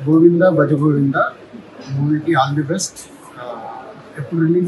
గోవింద భజ గోవింద మూవీకి all the best ఎప్పుడు release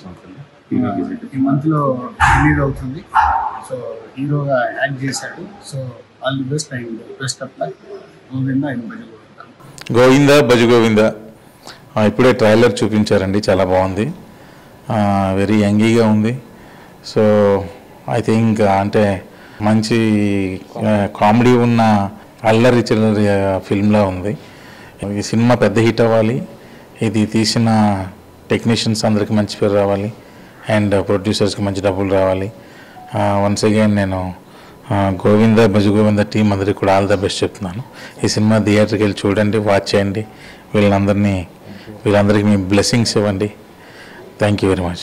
ఈ మంత్ లో రిలీజ్ అవుతుంది సో హీరోగా యాక్ట్ చేశాడు so all the best and best of luck Govinda and Bhaja Govinda Govinda Bhaja Govinda ఆ, ఇప్పుడే ట్రైలర్ చూపించారండి చాలా బాగుంది వెరీ యంగీగా ఉంది సో ఐ థింక్ అంటే మంచి కామెడీ ఉన్న అల్లరి చిల్లరి ఫిల్మ్లా ఉంది ఈ సినిమా పెద్ద హిట్ అవ్వాలి ఇది తీసిన టెక్నీషియన్స్ అందరికి మంచి పేరు రావాలి అండ్ ప్రొడ్యూసర్స్కి మంచి డబ్బులు రావాలి వన్స్ అగైన్ నేను ఆ, గోవింద భజ గోవింద టీం అందరికి కూడా ఆల్ ద బెస్ట్ చెప్తున్నాను ఈ సినిమా థియేటర్కి వెళ్ళి చూడండి వాచ్ చేయండి వీళ్ళందరినీ వీళ్ళందరికీ మీ బ్లెస్సింగ్స్ ఇవ్వండి thank you very much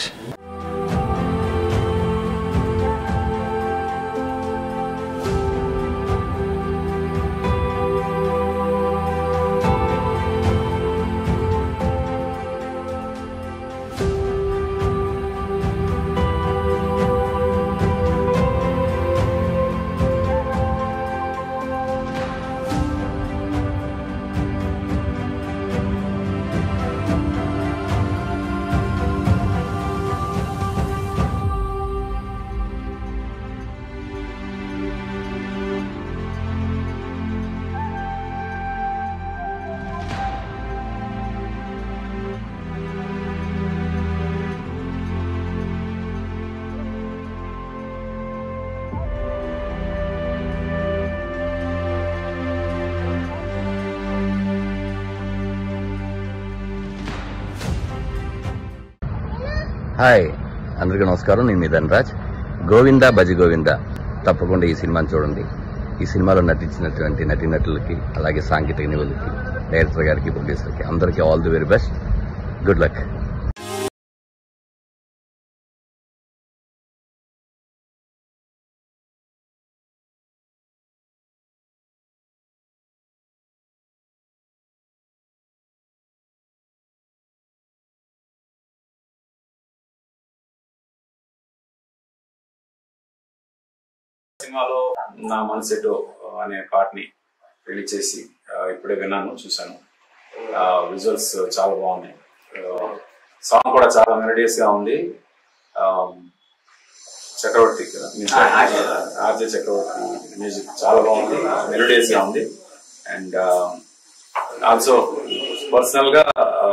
hi అందరికీ నమస్కారం నేను మీ ధనరాజ్ గోవింద భజ గోవింద తప్పకుండా ఈ సినిమాని చూడండి ఈ సినిమాలో నటించినటువంటి నటీనటులకి అలాగే సాంకేతిక నిపుణులకి డైరెక్టర్ గారికి ప్రొడ్యూసర్కి అందరికీ all the very best good luck సినిమాలో నా మనసెటో అనే పాటని రిలీజ్ చేసి ఆ, ఇప్పుడే విన్నాను చూశాను విజువల్స్ చాలా బాగున్నాయి సాంగ్ కూడా చాలా మెలడియస్ గా ఉంది ఆ, చక్రవర్తి కదా ఆర్జే చక్రవర్తి మ్యూజిక్ చాలా బాగుంది మెలడియస్ గా ఉంది అండ్ ఆల్సో పర్సనల్ గా ఆ,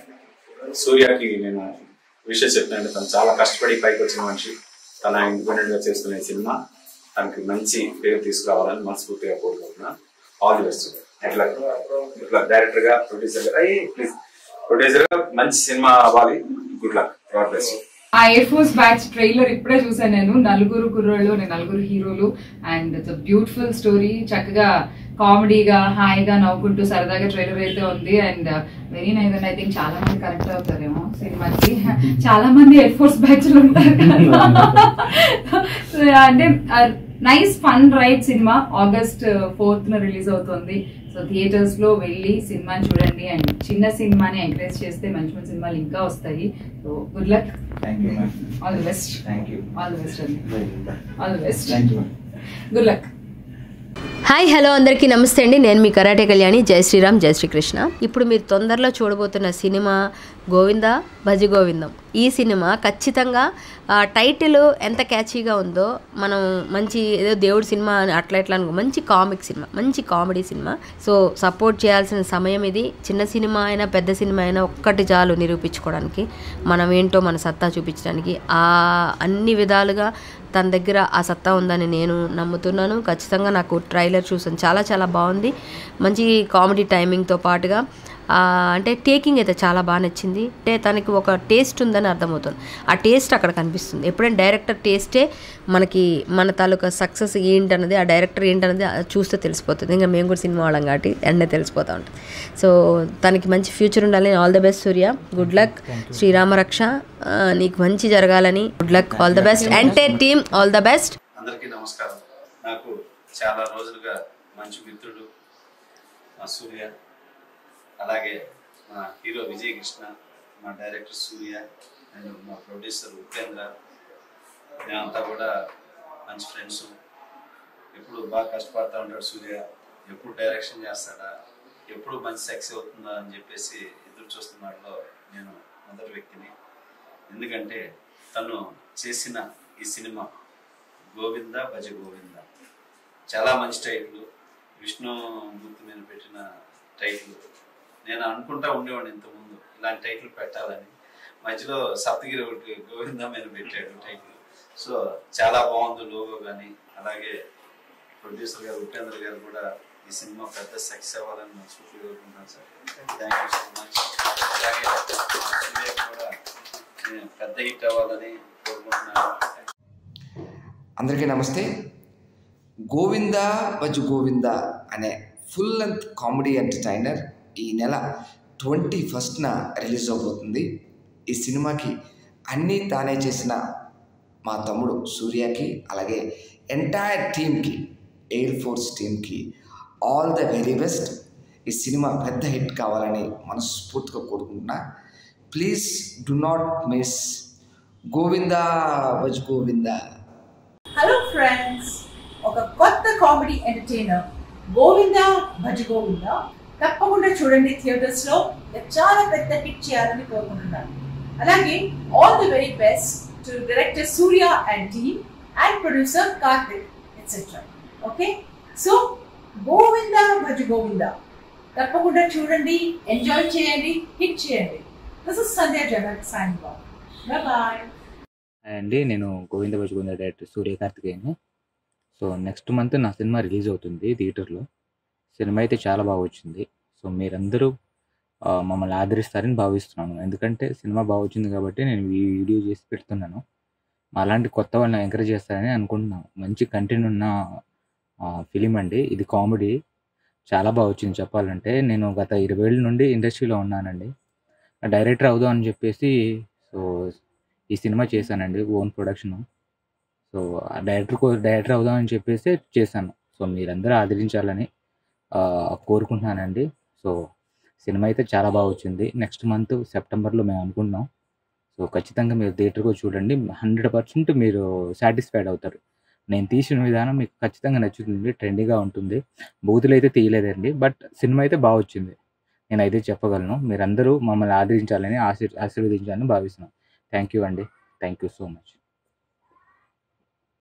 సూర్యకి నేను విషయం చెప్పినంటే తను చాలా కష్టపడి పైకి వచ్చిన మనిషి తన ఇండిపెండెంట్ గా చేస్తున్న ఈ సినిమా తనకి మంచి పేరు తీసుకురావాలని మనస్ఫూర్తిగా కోరుకుంటున్నా ఆల్ ది బెస్ట్ ఎట్లా ఇట్లా డైరెక్టర్ గా ప్రొడ్యూసర్ గా ప్లీజ్ ప్రొడ్యూసర్ గా మంచి సినిమా అవ్వాలి good luck God bless you ఆ ఎయిర్ ఫోర్స్ బ్యాచ్ ట్రైలర్ ఇప్పుడే చూసాను నేను నలుగురు కుర్రోళ్ళు నేను నలుగురు హీరోలు అండ్ ఇట్స్ బ్యూటిఫుల్ స్టోరీ చక్కగా కామెడీగా హాయిగా నవ్వుకుంటూ సరదాగా ట్రైలర్ అయితే ఉంది and very nice and I think చాలా మంది కనెక్ట్ అవుతారేమో సినిమాకి చాలా మంది ఎయిర్ ఫోర్స్ బ్యాచ్ లో ఉంటారు కదా So, అంటే నైస్ ఫన్ రైడ్ సినిమా ఆగస్ట్ ఫోర్త్ న రిలీజ్ అవుతుంది సో థియేటర్స్ లో వెళ్ళి సినిమాని చూడండి అండ్ చిన్న సినిమాని ఎంకరేజ్ చేస్తే మంచి మంచి సినిమాలు ఇంకా వస్తాయి so good luck thank you ma'am all the best thank you all the best అండి all the best thank you ma'am good luck hi hello అందరికీ నమస్తే అండి నేను మీ కరాటే కళ్యాణి జై శ్రీరామ్ జై శ్రీకృష్ణ ఇప్పుడు మీరు తొందరలో చూడబోతున్న సినిమా గోవింద భజ గోవిందం ఈ సినిమా ఖచ్చితంగా ఆ, టైటిల్ ఎంత క్యాచీగా ఉందో మనం మంచి ఏదో దేవుడి సినిమా అని అట్లా ఇట్లా అనుకో మంచి కామిక్ సినిమా మంచి కామెడీ సినిమా సో సపోర్ట్ చేయాల్సిన సమయం ఇది చిన్న సినిమా అయినా పెద్ద సినిమా అయినా ఒక్కటి చాలు నిరూపించుకోవడానికి మనం ఏంటో మన సత్తా చూపించడానికి ఆ అన్ని విధాలుగా తన దగ్గర ఆ సత్తా ఉందని నేను నమ్ముతున్నాను ఖచ్చితంగా నాకు ట్రైలర్ చూసాను చాలా చాలా బాగుంది మంచి కామెడీ టైమింగ్తో పాటుగా ఆ, అంటే టేకింగ్ అయితే చాలా బాగా నచ్చింది అంటే తనకి ఒక టేస్ట్ ఉందని అర్థమవుతుంది ఆ టేస్ట్ అక్కడ కనిపిస్తుంది ఎప్పుడైనా డైరెక్టర్ టేస్టే మనకి మన తాలూకా సక్సెస్ ఏంటన్నది ఆ డైరెక్టర్ ఏంటన్నది అది చూస్తే తెలిసిపోతుంది ఇంకా మేము కూడా సినిమా వాళ్ళం కాబట్టి ఎండే తెలిసిపోతూ ఉంటుంది సో తనకి మంచి ఫ్యూచర్ ఉండాలని all the best Surya good luck శ్రీరామరక్ష ఆ, నీకు మంచి జరగాలని good luck all the best entire team all the best అందరికీ నమస్కారం నాకు చాలా రోజులుగా మంచి మిత్రుడు మా సూర్య అలాగే మా హీరో విజయ్ కృష్ణ మా డైరెక్టర్ సూర్య అండ్ మా ప్రొడ్యూసర్ ఉపేంద్ర మేమంతా కూడా మంచి ఫ్రెండ్స్ ఎప్పుడు బాగా కష్టపడతా ఉంటాడు సూర్య ఎప్పుడు డైరెక్షన్ చేస్తాడా ఎప్పుడు మంచి సక్సెస్ అవుతుందా అని చెప్పేసి ఎదురు చూస్తున్న వాటిలో నేను మొదటి వ్యక్తిని ఎందుకంటే తను చేసిన ఈ సినిమా గోవింద భజ గోవింద చాలా మంచి టైటిల్ విష్ణుమూర్తి మీద పెట్టిన టైటిల్ నేను అనుకుంటా ఉండేవాడిని ఇంతకుముందు ఇలాంటి టైటిల్ పెట్టాలని మధ్యలో సప్తగిరి ఒకటి గోవింద మీద పెట్టాడు టైటిల్ సో చాలా బాగుంది లోగో కానీ అలాగే ప్రొడ్యూసర్ గారు ఉపేంద్ర గారు కూడా ఈ సినిమా పెద్ద సక్సెస్ అవ్వాలని మనస్ఫూర్తిగా కోరుకుంటున్నాను sir thank you so much అలాగే సూర్య కూడా నేను పెద్ద హిట్ అవ్వాలని కోరుకుంటున్నాను అందరికీ నమస్తే గోవింద బజు గోవింద అనే ఫుల్ లెంత్ కామెడీ ఎంటర్టైనర్ ఈ నెల ట్వంటీ ఫస్ట్న రిలీజ్ అవబోతుంది ఈ సినిమాకి అన్నీ తానే చేసిన మా తమ్ముడు సూర్యకి అలాగే ఎంటైర్ టీమ్కి ఎయిర్ ఫోర్స్ టీమ్కి ఆల్ ద వెరీ బెస్ట్ ఈ సినిమా పెద్ద హిట్ కావాలని మనస్ఫూర్తిగా కోరుకుంటున్నా please do not miss Govinda Bhaja Govinda hello friends ఒక కొత్త కామెడీ ఎంటర్టైనర్ గోవింద భజ గోవింద తప్పకుండా చూడండి థియేటర్స్ లో ఇది చాలా పెద్ద హిట్ చేయాలని కోరుకుంటున్నాను అలాగే all the very best to director Surya and team and producer Karthik etcetera okay so Govinda Bhaja Govinda తప్పకుండా చూడండి ఎంజాయ్ చేయండి హిట్ చేయండి this is Sandhya Jagan sign bye bye అండి నేను Govinda Bhaja Govinda director Surya Karthikeyan so next month నా సినిమా రిలీజ్ అవుతుంది థియేటర్లో సినిమా అయితే చాలా బాగా వచ్చింది సో మీరందరూ ఆ, మమ్మల్ని ఆదరిస్తారని భావిస్తున్నాను ఎందుకంటే సినిమా బాగా వచ్చింది కాబట్టి నేను ఈ వీడియో చేసి పెడుతున్నాను అలాంటి కొత్త వాళ్ళని ఎంకరేజ్ చేస్తారని అనుకుంటున్నాను మంచి కంటెంట్ ఉన్న ఫిలిం అండి ఇది కామెడీ చాలా బాగా వచ్చింది చెప్పాలంటే నేను గత ఇరవై ఏళ్ళ నుండి ఇండస్ట్రీలో ఉన్నానండి డైరెక్టర్ అవుదాం అని చెప్పేసి సో ఈ సినిమా చేశానండి own production so uh director co director అవుదామని చెప్పేసి చేశాను సో మీరందరూ ఆదరించాలని ఆ, కోరుకుంటున్నానండి సో సినిమా అయితే చాలా బాగా వచ్చింది నెక్స్ట్ మంత్ సెప్టెంబర్లో మేము అనుకుంటున్నాం సో ఖచ్చితంగా మీరు థియేటర్కి వచ్చి చూడండి హండ్రెడ్ పర్సెంట్ మీరు సాటిస్ఫైడ్ అవుతారు నేను తీసిన విధానం మీకు ఖచ్చితంగా నచ్చుతుంది ట్రెండీగా ఉంటుంది బూతులు అయితే తీయలేదండి బట్ సినిమా అయితే బాగా వచ్చింది నేనైతే చెప్పగలను మీరందరూ మమ్మల్ని ఆదరించాలని ఆశీర్ ఆశీర్వదించాలని భావిస్తున్నాను థ్యాంక్ యూ అండి థ్యాంక్ యూ సో మచ్